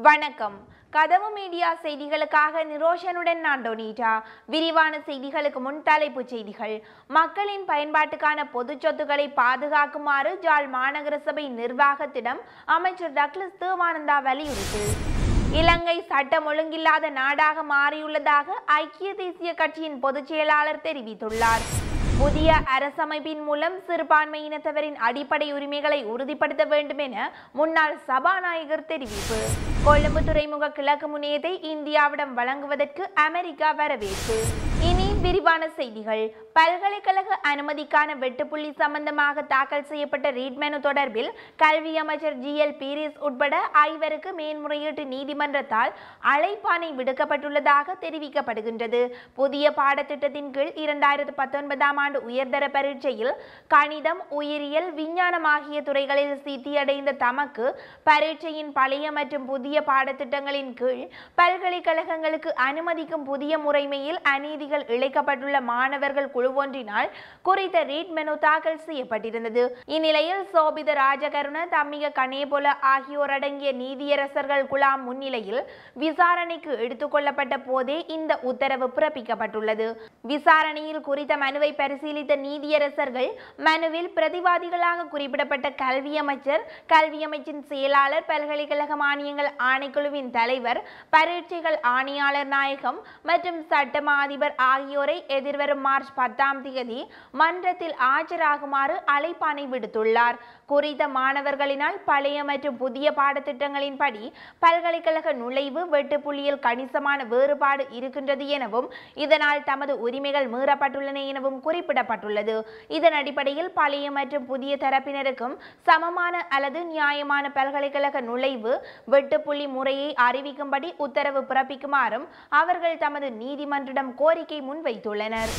வணக்கம் கதவு மீடியா செய்திகளுக்காக நிரோஷனுடன் நான் டொனீட்டா விரிவான செய்திகளுக்கு முன் தலைப்புச் செய்திகள் மக்களின் பயன்பாட்டுக்கான பொது சொத்துக்களை பாதுகாக்குமாறு ஜாழ் மாநகர சபை நிர்வாகத்திடம் அமைச்சர் டக்ளஸ் தேவானந்தா வலியுறுத்து இலங்கை சட்டம் ஒழுங்கில்லாத நாடாக மாறியுள்ளதாக ஐக்கிய தேசிய கட்சியின் பொதுச் செயலாளர் தெரிவித்துள்ளார் புதிய அரசமைப்பின் மூலம் சிறுபான்மையினத்தவரின் அடிப்படை உரிமைகளை உறுதிப்படுத்த வேண்டும் என முன்னாள் சபாநாயகர் தெரிவிப்பு கொழும்பு துறைமுக கிழக்கு முனையத்தை இந்தியாவிடம் வழங்குவதற்கு அமெரிக்கா வரவேற்பு இனி விரிவான செய்திகள் பல்கலைக்கழக அனுமதிக்கான வெட்டுப்புள்ளி சம்பந்தமாக தாக்கல் செய்யப்பட்ட ரீட் மனு தொடர்பில் கல்வி அமைச்சர் ஜி எல் பீரிஸ் உட்பட ஐவருக்கு மேன்முறையீட்டு நீதிமன்றத்தால் அழைப்பாணை விடுக்கப்பட்டுள்ளதாக தெரிவிக்கப்படுகின்றது புதிய பாடத்திட்டத்தின் கீழ் இரண்டாயிரத்து பத்தொன்பதாம் ஆண்டு உயர்தர பரீட்சையில் கணிதம் உயிரியல் விஞ்ஞானம் ஆகிய துறைகளில் சித்தியடைந்த தமக்கு பரீட்சையின் பழைய மற்றும் புதிய பாடத்திட்டங்களின் கீழ் பல்கலைக்கழகங்களுக்கு அனுமதிக்கும் புதிய முறைமையில் அநீதிகள் இழைக்கப்பட்டுள்ள மாணவர்கள் குழு ஒன்றினால் குறித்த ரீட் மெனு தாக்கல் செய்யப்பட்டிருந்தது இந்நிலையில் சோபித ராஜகருண தம்மிக கணேபொல ஆகியோர் அடங்கிய நீதியரசர்கள் குழாம் முன்னிலையில் விசாரணைக்கு எடுத்துக்கொள்ளப்பட்ட போதே இந்த உத்தரவு பிறப்பிக்கப்பட்டுள்ளது விசாரணையில் குறித்த மனுவை பரிசீலித்த நீதியரசர்கள் மனுவில் பிரதிவாதிகளாக குறிப்பிடப்பட்ட கல்வி அமைச்சர் கல்வி அமைச்சின் செயலாளர் பல்கலைக்கழக மானியங்கள் ஆணைக்குழுவின் தலைவர் பரீட்சைகள் ஆணையாளர் நாயகம் மற்றும் சட்டமா அதிபர் ஆகியோரை எதிர்வரும் மார்ச் பத்தாம் தேதி மன்றத்தில் ஆஜராகுமாறு அழைப்பாணை விடுத்துள்ளார் குறித்த மாணவர்களினால் பழைய மற்றும் புதிய பாடத்திட்டங்களின்படி பல்கலைக்கழக நுழைவு வெட்டுப்புள்ளியில் கணிசமான வேறுபாடு இருக்கின்றது எனவும் இதனால் தமது உரிமைகள் மீறப்பட்டுள்ளன எனவும் குறிப்பிடப்பட்டுள்ளது இதன் அடிப்படையில் பழைய மற்றும் புதிய தரப்பினருக்கும் சமமான அல்லது நியாயமான பல்கலைக்கழக நுழைவு வெட்டுப்புள்ளி முறையை அறிவிக்கும்படி உத்தரவு பிறப்பிக்குமாறும் அவர்கள் தமது நீதிமன்றிடம் கோரிக்கை முன்வைத்துள்ளனர்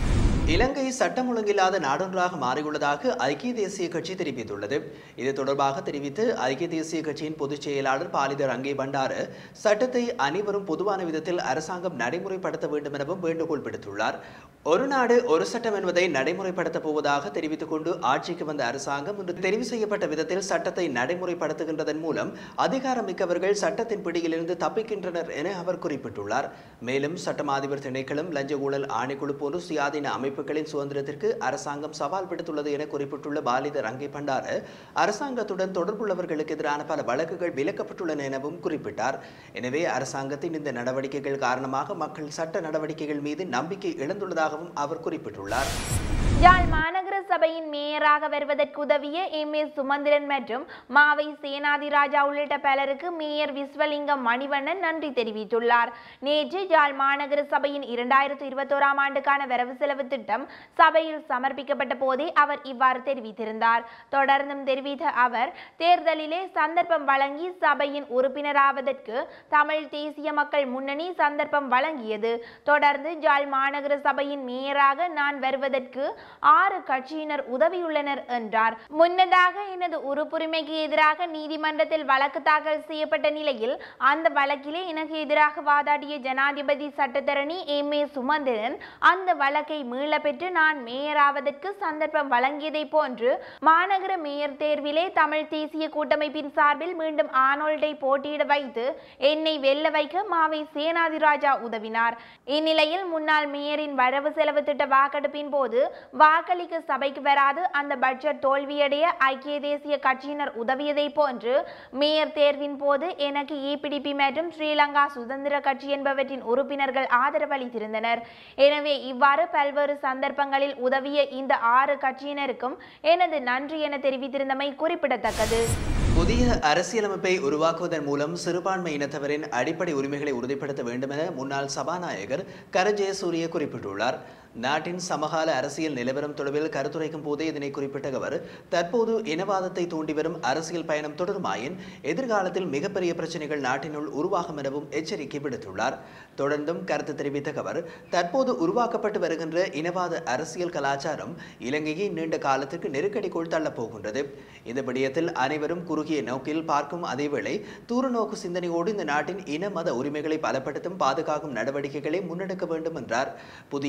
இலங்கை சட்டம் ஒழுங்கில்லாத நாடொன்றாக மாறியுள்ளதாக ஐக்கிய தேசிய கட்சி தெரிவித்துள்ளது இது தொடர்பாக தெரிவித்து ஐக்கிய தேசிய கட்சியின் பொதுச் செயலாளர் பாலிதர் அங்கே பண்டாரு சட்டத்தை அனைவரும் பொதுவான விதத்தில் அரசாங்கம் நடைமுறைப்படுத்த வேண்டும் எனவும் வேண்டுகோள் விடுத்துள்ளார் ஒரு நாடு ஒரு சட்டம் என்பதை நடைமுறைப்படுத்தப் போவதாக தெரிவித்துக் கொண்டு ஆட்சிக்கு வந்த அரசாங்கம் இன்று தெரிவு செய்யப்பட்ட விதத்தில் சட்டத்தை நடைமுறைப்படுத்துகின்றதன் மூலம் அதிகாரம் மிக்கவர்கள் சட்டத்தின் பிடியிலிருந்து தப்பிக்கின்றனர் என அவர் குறிப்பிட்டுள்ளார் மேலும் சட்டமாதிபர் திணைக்களம் லஞ்ச ஊழல் ஆணைக்குழு போன்ற சுயாதீன அமைப்புகளின் சுதந்திரத்திற்கு அரசாங்கம் சவால் விடுத்துள்ளது என குறிப்பிட்டுள்ள பாலித ரங்கை பண்டார அரசாங்கத்துடன் தொடர்புள்ளவர்களுக்கு எதிரான பல வழக்குகள் விலக்கப்பட்டுள்ளன எனவும் குறிப்பிட்டார் எனவே அரசாங்கத்தின் இந்த நடவடிக்கைகள் காரணமாக மக்கள் சட்ட நடவடிக்கைகள் மீது நம்பிக்கை இழந்துள்ளதாகவும் அவர் குறிப்பிட்டுள்ளார் யாழ் மாநகர சபையின் மேயராக வருவதற்கு உதவிய எம் ஏ சுமந்திரன் மற்றும் மாவை சேனாதிராஜா உள்ளிட்ட பலருக்கு மேயர் விஸ்வலிங்கம் மணிவண்ணன் நன்றி தெரிவித்துள்ளார் நேற்று யாழ் மாநகர சபையின் இரண்டாயிரத்து இருபத்தோராம் ஆண்டுக்கான வரவு செலவு திட்டம் சபையில் சமர்ப்பிக்கப்பட்ட போதே அவர் இவ்வாறு தெரிவித்திருந்தார் தொடர்ந்தும் தெரிவித்த அவர் தேர்தலிலே சந்தர்ப்பம் வழங்கி சபையின் உறுப்பினராவதற்கு தமிழ் தேசிய மக்கள் முன்னணி சந்தர்ப்பம் வழங்கியது தொடர்ந்து யாழ் மாநகர சபையின் மேயராக நான் வருவதற்கு ஆறு கட்சியினர் உதவியுள்ளனர் என்றார் முன்னதாக எனது உறுப்புரிமைக்கு எதிராக நீதிமன்றத்தில் வழக்கு தாக்கல் செய்யப்பட்ட நிலையில் அந்த வழக்கிலே எனக்கு எதிராக வாதாடிய ஜனாதிபதி சட்டத்தரணி எம் ஏ சுமந்திரன் அந்த வழக்கை மீள பெற்று நான் மேயராவதற்கு சந்தர்ப்பம் வழங்கியதை போன்று மாநகர மேயர் தேர்விலே தமிழ் தேசிய கூட்டமைப்பின் சார்பில் மீண்டும் ஆனோல்டை போட்டியிட வைத்து என்னை வெல்ல வைக்க மாவை சேனாதிராஜா உதவினார் இந்நிலையில் முன்னாள் மேயரின் வரவு செலவு திட்ட வாக்கெடுப்பின் போது வாக்களிக்க சபைக்கு வராது அந்த பட்ஜெட் தோல்வியடைய ஐக்கிய தேசிய கட்சியினர் உதவியதை போன்று மேயர் தேர்வின் போது எனக்கு ஏபிடிபி மற்றும் ஸ்ரீலங்கா சுதந்திர கட்சி என்பவற்றின் உறுப்பினர்கள் ஆதரவளித்திருந்தனர் எனவே இவ்வாறு பல்வேறு சந்தர்ப்பங்களில் உதவிய இந்த ஆறு கட்சியினருக்கும் எனது நன்றி என தெரிவித்திருந்தமை குறிப்பிடத்தக்கது புதிய அரசியலமைப்பை உருவாக்குவதன் மூலம் சிறுபான்மை இனத்தவரின் அடிப்படை உரிமைகளை உறுதிப்படுத்த வேண்டும் என முன்னாள் சபாநாயகர் கரஜெயசூரிய குறிப்பிட்டுள்ளார் நாட்டின் சமகால அரசியல் நிலவரம் தொடர்பில் கருத்துரைக்கும் போதே இதனை குறிப்பிட்ட அவர் தற்போது இனவாதத்தை தூண்டி வரும் அரசியல் பயணம் தொடருமாயின் எதிர்காலத்தில் மிகப்பெரிய பிரச்சனைகள் நாட்டினுள் உருவாகும் எனவும் எச்சரிக்கை விடுத்துள்ளார் தொடர்ந்தும் கருத்து தெரிவித்த அவர் தற்போது உருவாக்கப்பட்டு வருகின்ற இனவாத அரசியல் கலாச்சாரம் இலங்கையை நீண்ட காலத்திற்கு நெருக்கடிக்குள் தள்ளப் போகின்றது இந்த விடயத்தில் அனைவரும் குறுகிய நோக்கில் பார்க்கும் அதேவேளை தூரநோக்கு சிந்தனையோடு இந்த நாட்டின் இன மத உரிமைகளை பலப்படுத்தும் பாதுகாக்கும் நடவடிக்கைகளை முன்னெடுக்க வேண்டும் என்றார் புதிய அரசியல்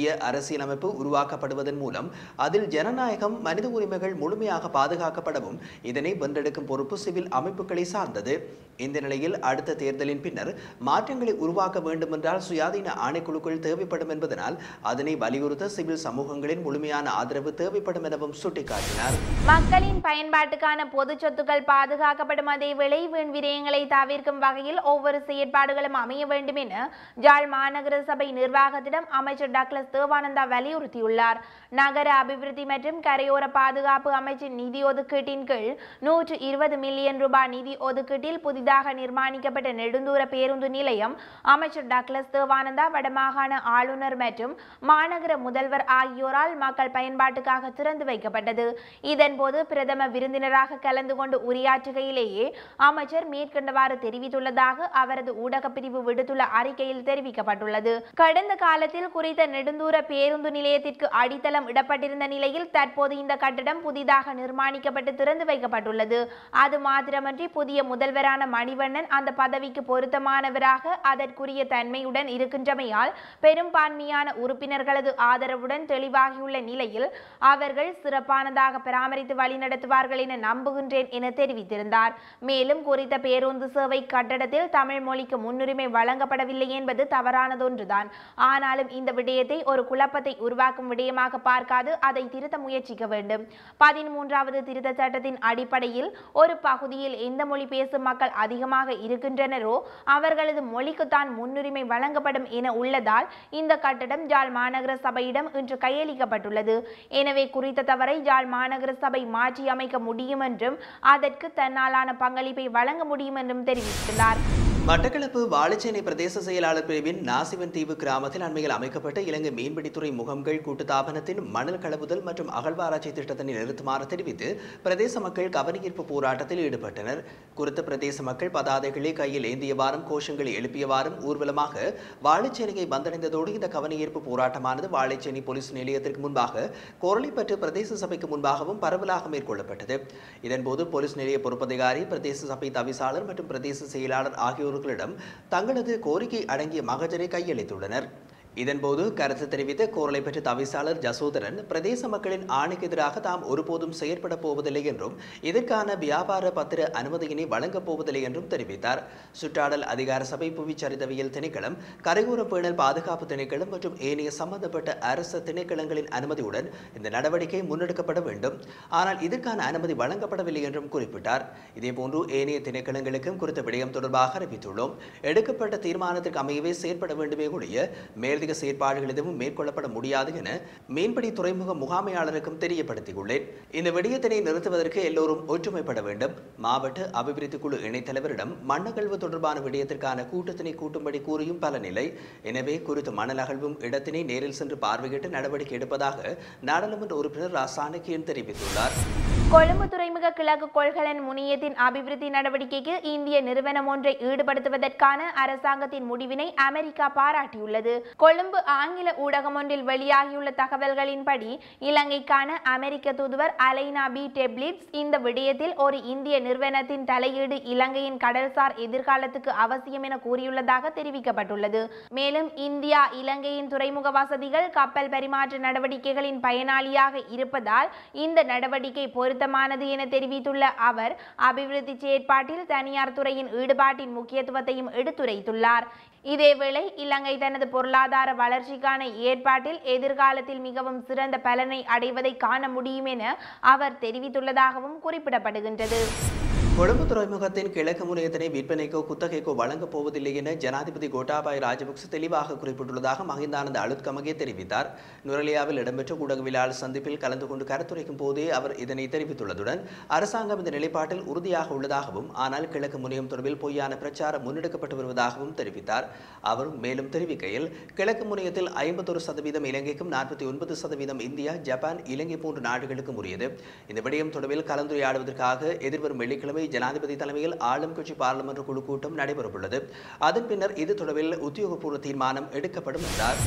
அரசியலமைப்பு உருவாக்கப்படுவதன் மூலம் அதில் ஜனநாயகம் மனித உரிமைகள் முழுமையாக பாதுகாக்கப்படவும் இதனை வென்றெடுக்கும் பொறுப்பு சிவில் அமைப்புகளை சார்ந்தது இந்த நிலையில் அடுத்த தேர்தலின் பின்னர் மாற்றங்களை உருவாக்க வேண்டுமென்றால் சுயாதீன ஆணைக்குழுக்கள் தேவைப்படும் என்பதனால் அதனை வலியுறுத்த சிவில் சமூகங்களின் முழுமையான ஆதரவு தேவைப்படும் எனவும் சுட்டிக்காட்டினார் மக்களின் பயன்பாட்டுக்கான பொது சொத்துக்கள் பாதுகாக்கப்படும் அதே வேளை வீண் விரயங்களை தவிர்க்கும் வகையில் ஒவ்வொரு செயற்பாடுகளும் அமைய வேண்டும் என ஜாழ் மாநகர சபை நிர்வாகத்திடம் அமைச்சர் டக்ளஸ் தேவானந்தா வலியுறுத்தியுள்ளார் நகர அபிவிருத்தி மற்றும் கரையோர பாதுகாப்பு அமைச்சின் நிதி ஒதுக்கீட்டின் கீழ் நூற்று இருபது மில்லியன் ரூபாய் நிதி ஒதுக்கீட்டில் புதிதாக நிர்மாணிக்கப்பட்ட நெடுந்தூர பேருந்து நிலையம் அமைச்சர் டக்ளஸ் தேவானந்தா வடமாகாண ஆளுநர் மற்றும் மாநகர முதல்வர் ஆகியோரால் மக்கள் பயன்பாட்டுக்காக திறந்து வைக்கப்பட்டது இதன்போது பிரதம விருந்தினராக கலந்து கொண்டு உரையாற்றுகையிலேயே அமைச்சர் மேற்கண்டவாறு தெரிவித்துள்ளதாக அவரது ஊடகப் பிரிவு விடுத்துள்ள அறிக்கையில் தெரிவிக்கப்பட்டுள்ளது கடந்த காலத்தில் குறித்த நெடுந்தூர பேருந்து நிலையத்திற்கு அடித்தளம் இடப்பட்டிருந்த நிலையில் தற்போது இந்த கட்டடம் புதிதாக நிர்மாணிக்கப்பட்டு திறந்து வைக்கப்பட்டுள்ளது அது மாத்திரமன்றி புதிய முதல்வரான மணிவண்ணன் அந்த பதவிக்கு பொருத்தமானவராக அதற்குரிய தன்மையுடன் இருக்கின்றமையால் பெரும்பான்மையான உறுப்பினர்களது ஆதரவுடன் தெளிவாகியுள்ள நிலையில் அவர்கள் சிறப்பானதாக பராமரித்து வழிநடத்துவார்கள் என நம்புகின்றேன் என தெரிவித்திருந்தார் மேலும் குறித்த பேருந்து சேவை கட்டடத்தில் தமிழ் மொழிக்கு முன்னுரிமை வழங்கப்படவில்லை என்பது தவறானதொன்றுதான் ஆனாலும் இந்த விடயத்தை ஒரு குழப்பத்தை உருவாக்கும் விடயமாக பார்க்காது அதை திருத்த முயற்சிக்க வேண்டும் பதிமூன்றாவது திருத்த சட்டத்தின் அடிப்படையில் ஒரு பகுதியில் எந்த மொழி பேசும் மக்கள் அதிகமாக இருக்கின்றனரோ அவர்களது மொழிக்குத்தான் முன்னுரிமை வழங்கப்படும் என உள்ளதால் இந்த கட்டடம் ஜாழ் மாநகர சபையிடம் இன்று கையளிக்கப்பட்டுள்ளது எனவே குறித்த தவறை ஜாழ் மாநகர சபை மாற்றி அமைக்க முடியும் என்றும் அதற்கு தன்னாலான பங்களிப்பை வழங்க முடியும் என்றும் தெரிவித்துள்ளார் மட்டக்களப்பு வாழைச்சேனை பிரதேச செயலாளர் பிரிவின் நாசிவன் தீவு கிராமத்தில் அண்மையில் அமைக்கப்பட்ட இலங்கை மீன்பிடித்துறை முகாம்கள் கூட்டுத்தாபனத்தின் மணல் களவுதல் மற்றும் அகழ்வாராய்ச்சி திட்டத்தினை நிறுத்துமாறு தெரிவித்து பிரதேச மக்கள் கவனஈர்ப்பு போராட்டத்தில் ஈடுபட்டனர் குறித்த பிரதேச மக்கள் பதாதைகளை கையில் ஏந்தியவாறும் கோஷங்களை எழுப்பியவாறும் ஊர்வலமாக வாழைச்சேனையை வந்தடைந்ததோடு இந்த கவனஈர்ப்பு போராட்டமானது வாழைச்சேனை போலீஸ் நிலையத்திற்கு முன்பாக கோரளிப்பற்று பிரதேச சபைக்கு முன்பாகவும் பரவலாக மேற்கொள்ளப்பட்டது இதன்போது போலீஸ் நிலைய பொறுப்பதிகாரி பிரதேச சபை தவிசாளர் மற்றும் பிரதேச செயலாளர் ஆகியோர்களிடம் தங்களது கோரிக்கை அடங்கிய மகஜரை கையளித்துள்ளனர் இதன்போது கருத்து தெரிவித்த கோரலை பெற்ற தவிசாளர் ஜசோதரன் பிரதேச மக்களின் ஆணைக்கு எதிராக தாம் ஒருபோதும் செயற்பட போவதில்லை என்றும் இதற்கான வியாபார பத்திர அனுமதியினை வழங்கப் போவதில்லை என்றும் தெரிவித்தார் சுற்றாடல் அதிகார சபை புவிச்சரிதவியல் திணைக்களம் கரையோர பேணல் பாதுகாப்பு திணைக்களம் மற்றும் ஏனைய சம்பந்தப்பட்ட அரசு திணைக்களங்களின் அனுமதியுடன் இந்த நடவடிக்கை முன்னெடுக்கப்பட வேண்டும் ஆனால் இதற்கான அனுமதி வழங்கப்படவில்லை என்றும் குறிப்பிட்டார் இதேபோன்று ஏனைய திணைக்களங்களுக்கும் குறித்த விடயம் தொடர்பாக அறிவித்துள்ளோம் எடுக்கப்பட்ட தீர்மானத்திற்கு அமையவே செயற்பட வேண்டுமே ஒழிய மேலதிக செயற்பாடுகள் எதுவும் மேற்கொள்ளப்பட முடியாது என மீன்பிடி துறைமுக முகாமையாளருக்கும் தெரியப்படுத்தியுள்ளேன் இந்த விடயத்தினை நிறுத்துவதற்கு எல்லோரும் ஒற்றுமைப்பட வேண்டும் மாவட்ட அபிவிருத்தி குழு இணைத் தலைவரிடம் மண்ணகழ்வு தொடர்பான விடயத்திற்கான கூட்டத்தினை கூட்டும்படி கூறியும் பலனில்லை எனவே குறித்த மணல் அகழ்வும் இடத்தினை நேரில் சென்று பார்வையிட்டு நடவடிக்கை எடுப்பதாக நாடாளுமன்ற உறுப்பினர் ரா சாணக்கியன் தெரிவித்துள்ளார் கொழும்பு துறைமுக கிழக்கு கொள்கலன் முனையத்தின் அபிவிருத்தி நடவடிக்கைக்கு இந்திய நிறுவனம் ஒன்றை ஈடுபடுத்துவதற்கான அரசாங்கத்தின் முடிவினை அமெரிக்கா பாராட்டியுள்ளது கொழும்பு ஆங்கில ஊடகம் ஒன்றில் வெளியாகியுள்ள தகவல்களின்படி இலங்கைக்கான அமெரிக்க தூதுவர் அலைனா பி டெப்லிட்ஸ் இந்த விடயத்தில் ஒரு இந்திய நிறுவனத்தின் தலையீடு இலங்கையின் கடல்சார் எதிர்காலத்துக்கு அவசியம் என கூறியுள்ளதாக தெரிவிக்கப்பட்டுள்ளது மேலும் இந்தியா இலங்கையின் துறைமுக வசதிகள் கப்பல் பரிமாற்ற நடவடிக்கைகளின் பயனாளியாக இருப்பதால் இந்த நடவடிக்கை பொருத்தமானது என தெரிவித்துள்ள அவர் அபிவிருத்தி செயற்பாட்டில் தனியார் துறையின் ஈடுபாட்டின் முக்கியத்துவத்தையும் எடுத்துரைத்துள்ளார் இதேவேளை இலங்கை தனது பொருளாதார வளர்ச்சிக்கான ஏற்பாட்டில் எதிர்காலத்தில் மிகவும் சிறந்த பலனை அடைவதை காண முடியும் என அவர் தெரிவித்துள்ளதாகவும் குறிப்பிடப்படுகின்றது கொழும்பு துறைமுகத்தின் கிழக்கு முனையத்தினை விற்பனைக்கோ குத்தகைக்கோ வழங்கப் போவதில்லை என ஜனாதிபதி கோட்டாபாய ராஜபக்ச தெளிவாக குறிப்பிட்டுள்ளதாக மஹிந்தானந்த அலுத்கமகே தெரிவித்தார் நுரலியாவில் இடம்பெற்ற ஊடகவியலாளர் சந்திப்பில் கலந்து கொண்டு கருத்துரைக்கும் போதே அவர் இதனை தெரிவித்துள்ளதுடன் அரசாங்கம் இந்த நிலைப்பாட்டில் உறுதியாக உள்ளதாகவும் ஆனால் கிழக்கு முனையம் தொடர்பில் பொய்யான பிரச்சாரம் முன்னெடுக்கப்பட்டு வருவதாகவும் தெரிவித்தார் அவர் மேலும் தெரிவிக்கையில் கிழக்கு முனையத்தில் ஐம்பத்தொரு சதவீதம் இலங்கைக்கும் நாற்பத்தி ஒன்பது சதவீதம் இந்தியா ஜப்பான் இலங்கை போன்ற நாடுகளுக்கும் உரியது இந்த விடயம் தொடர்பில் கலந்துரையாடுவதற்காக எதிர்வரும் வெள்ளிக்கிழமை ஜனாதிபதி தலைமையில் ஆளும் கட்சி பாராளுமன்ற குழு கூட்டம் நடைபெறவுள்ளது அதன் பின்னர் இது தொடர்பில் உத்தியோகபூர்வ தீர்மானம் எடுக்கப்படும் என்றார்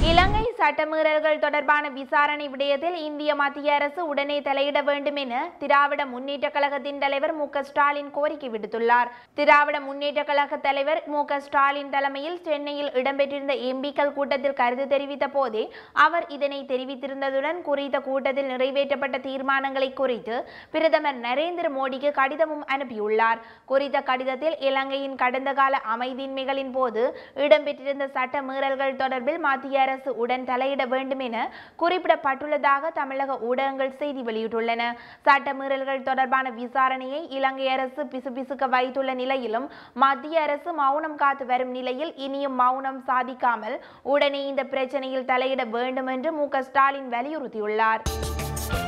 இலங்கை சட்டமீறல்கள் தொடர்பான விசாரணை விடயத்தில் இந்திய மத்திய அரசு உடனே தலையிட வேண்டும் என திராவிட முன்னேற்ற கழகத்தின் தலைவர் மு க ஸ்டாலின் கோரிக்கை விடுத்துள்ளார் திராவிட முன்னேற்ற கழக தலைவர் மு க ஸ்டாலின் தலைமையில் சென்னையில் இடம்பெற்றிருந்த எம்பிக்கள் கூட்டத்தில் கருத்து தெரிவித்த போதே அவர் இதனை தெரிவித்திருந்ததுடன் குறித்த கூட்டத்தில் நிறைவேற்றப்பட்ட தீர்மானங்களை குறித்து பிரதமர் நரேந்திர மோடிக்கு கடிதமும் அனுப்பியுள்ளார் குறித்த கடிதத்தில் இலங்கையின் கடந்த கால அமைதியின்மைகளின் போது இடம்பெற்றிருந்த சட்ட மீறல்கள் தொடர்பில் மத்திய அரசு உடன் தலையிட வேண்டும் என குறிப்பிடப்பட்டுள்ளதாக தமிழக ஊடகங்கள் செய்தி வெளியிட்டுள்ளன சட்ட மீறல்கள் தொடர்பான விசாரணையை இலங்கை அரசு பிசுபிசுக்க வைத்துள்ள நிலையிலும் மத்திய அரசு மௌனம் காத்து வரும் நிலையில் இனியும் மௌனம் சாதிக்காமல் உடனே இந்த பிரச்சனையில் தலையிட வேண்டும் என்று மு க ஸ்டாலின் வலியுறுத்தியுள்ளார்